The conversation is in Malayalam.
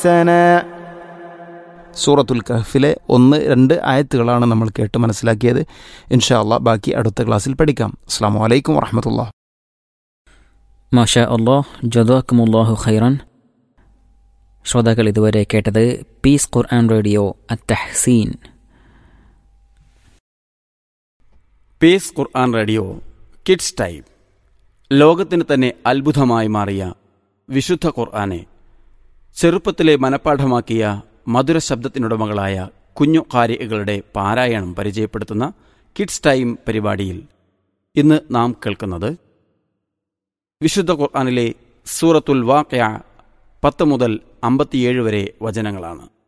സന സൂറത്തുൽ കഹഫിലെ ഒന്ന് രണ്ട് ആയത്തുകളാണ് നമ്മൾ കേട്ട് മനസ്സിലാക്കിയത് ഇൻഷാ അള്ളാ ബാക്കി അടുത്ത ക്ലാസ്സിൽ പഠിക്കാം അസ്സാം വലൈക്കും വറഹമത്തുള്ള മാഷാ അള്ളാഹ് ജദാക്കുമുല്ലാഹു ഖൈറൻ ശ്രോതാക്കൾ ഇതുവരെ കേട്ടത് പീസ് ഖുർആൻ റേഡിയോ അത്തഹ്സീൻ പേസ് ഖുർആൻ റേഡിയോ കിഡ്സ് ടൈം ലോകത്തിന് തന്നെ അത്ഭുതമായി മാറിയ വിശുദ്ധ ഖുർആനെ ചെറുപ്പത്തിലെ മനഃപ്പാഠമാക്കിയ മധുര ശബ്ദത്തിനുടമകളായ കുഞ്ഞു കാരികളുടെ പാരായണം പരിചയപ്പെടുത്തുന്ന കിഡ്സ് ടൈം പരിപാടിയിൽ ഇന്ന് നാം കേൾക്കുന്നത് വിശുദ്ധ ഖുർആനിലെ സൂറത്തുൽ വാഖ്യ പത്ത് മുതൽ അമ്പത്തിയേഴ് വരെ വചനങ്ങളാണ്